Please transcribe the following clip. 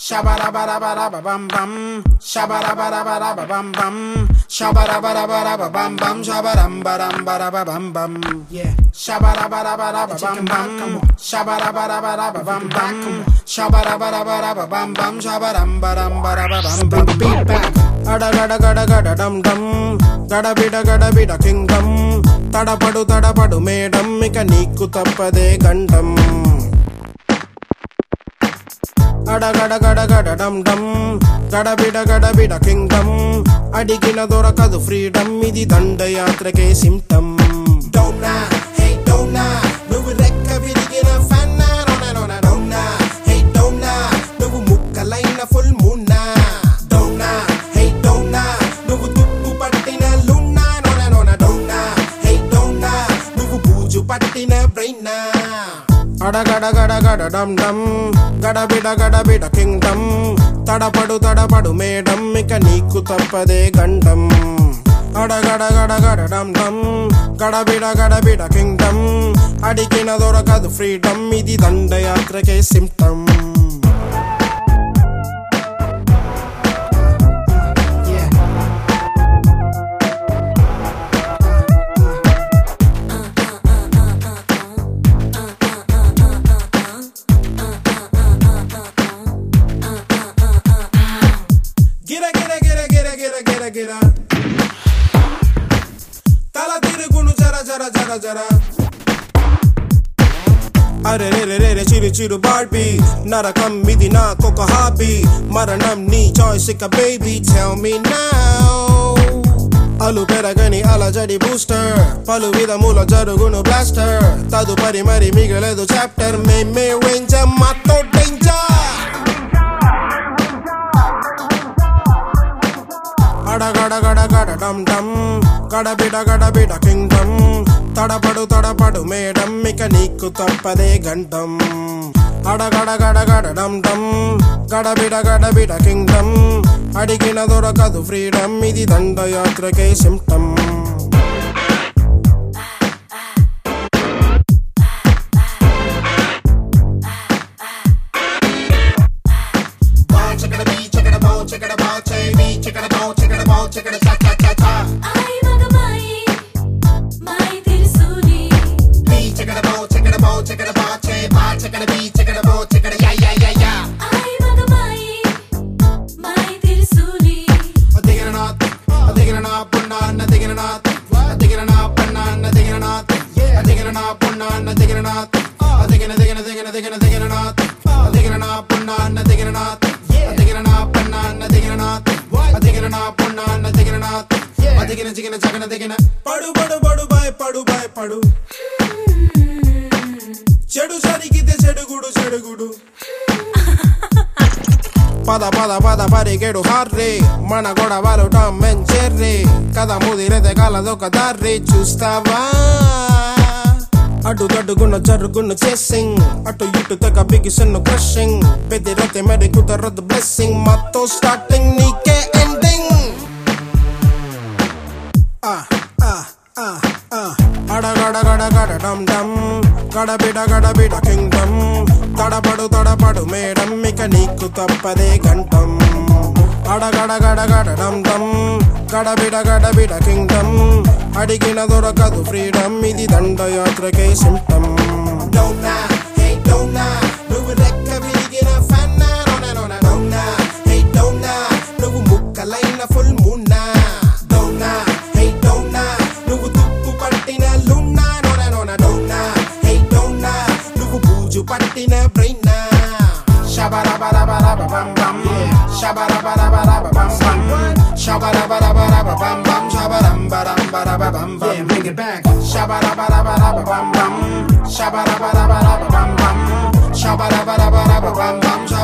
Shabarabarabam bam. Shabarabarabam bam. Shabarabarabam bam. Shabaram baram barabam bam. Yeah. Shabarabarabam bam. Shabarabarabam bam. Shabarabarabam bam. Shabaram baram barabam bam. Beat back. అడగడ గడగడ డమ్ డమ్ గడబిడ గడబిడ కింగం తడపడు తడపడు madam ఇక నీకు తప్పదే గండం అడగడ గడగడ డమ్ డమ్ గడబిడ గడబిడ కింగం అడిగిన దొరకదు ఫ్రీడమ్ ఇది దండయాత్రకే సిమ్టమ్ డౌనా హే డౌనా నువ్వు రెక్క విరిగిన ఫన్నా నోనా నోనా డౌనా హే డౌనా నువ్వు ముక్కలైన ఫుల్ మున్నా డౌనా హే డౌనా నువ్వు తుప్పు పట్టిన లున్నా నోనా నోనా డౌనా హే డౌనా నువ్వు బూజు పట్టిన బ్రెయిన్నా అడగడగడగడ డమ్ డమ్ గడబిడ గడబిడ కింగ్డమ్ తడపడు తడపడు మేడం ఇక నీకు తప్పదే గండం అడగడగడగడ డమ్ డమ్ గడబిడ గడబిడ కింగ్డమ్ అడిగిన దొరకదు ఫ్రీడమ్ ఇది దండయాత్రకే సిమ్టమ్ గిర గిర గిర గిర గిర గిర గిర తల తిరుగును జర జర జర జర అరే రే రే రే రే చిరు చిరు బార్బీ నరకం ఇది నాకొక హాబీ మరణం నీ చాయిస్ ఇక బేబీ టెల్ మీ నౌ అలు పెరగని అలజడి బూస్టర్ పలు విధముల జరుగును బ్లాస్టర్ తదుపరి మరి మిగలేదు చాప్టర్ మేమే రేంజర్ మాతో డేంజర్ అడగడగడగడ డమ్ డమ్ గడబిడ గడబిడ కింగ్డమ్ తడపడు తడపడు మేడం ఇక నీకు తప్పదే గంటం అడగడగడగడ డమ్ డమ్ గడబిడ గడబిడ కింగ్డమ్ అడిగిన దొరకదు ఫ్రీడమ్ ఇది దండయాత్రకే symptom Ay, magamay, may tirisuli. Ay, magamay, may tirisuli. పడు పడు పడు బాయ్ పడు బాయ్ పడు చెడు సరిగితే చెడుగుడు చెడుగుడు పద పద పద పరిగెడు హార్రే మన గొడవలు టామ్ అండ్ చెర్రీ కథ ముదిరేదే కలదొక దారి చూస్తావా అటు గడ్డుగున్న జరుగున్న చేసింగ్ అటు ఇటు తెగ బిగిసన్ను క్రషింగ్ బెదిరతే మరి కుదరదు బ్లెస్సింగ్ మత్తో స్టార్టింగ్ నీకే ఎండింగ్ అడగడగడగడ డమ్ డమ్ గడబిడ గడబిడ కింగ్డమ్ తడపడు తడపడు మేడం ఇక నీకు తప్పదే గంటం అడగడగడగడ డమ్ డమ్ గడబిడ గడబిడ కింగ్డమ్ అడిగిన దొరకదు ఫ్రీడమ్ ఇది దండయాత్రకే సిమ్టమ్ డౌనా హే డౌనా నువ్వు రెక్క విరిగిన ఫన్నా నోనా నోనా డౌనా హే డౌనా నువ్వు ముక్కలైన ఫుల్ మున్నా డౌనా హే డౌనా నువ్వు తుప్పు పట్టిన లున్నా నోనా నోనా డౌనా హే డౌనా నువ్వు బూజు పట్టిన బ్రెయిన్నా Shabarabarabam bam Shabarabarabam bam Shabarabarabam bam Shabaram baram barabam bam Yeah, bring it back Shabarabarabam bam Shabarabarabam bam Shabarabarabam bam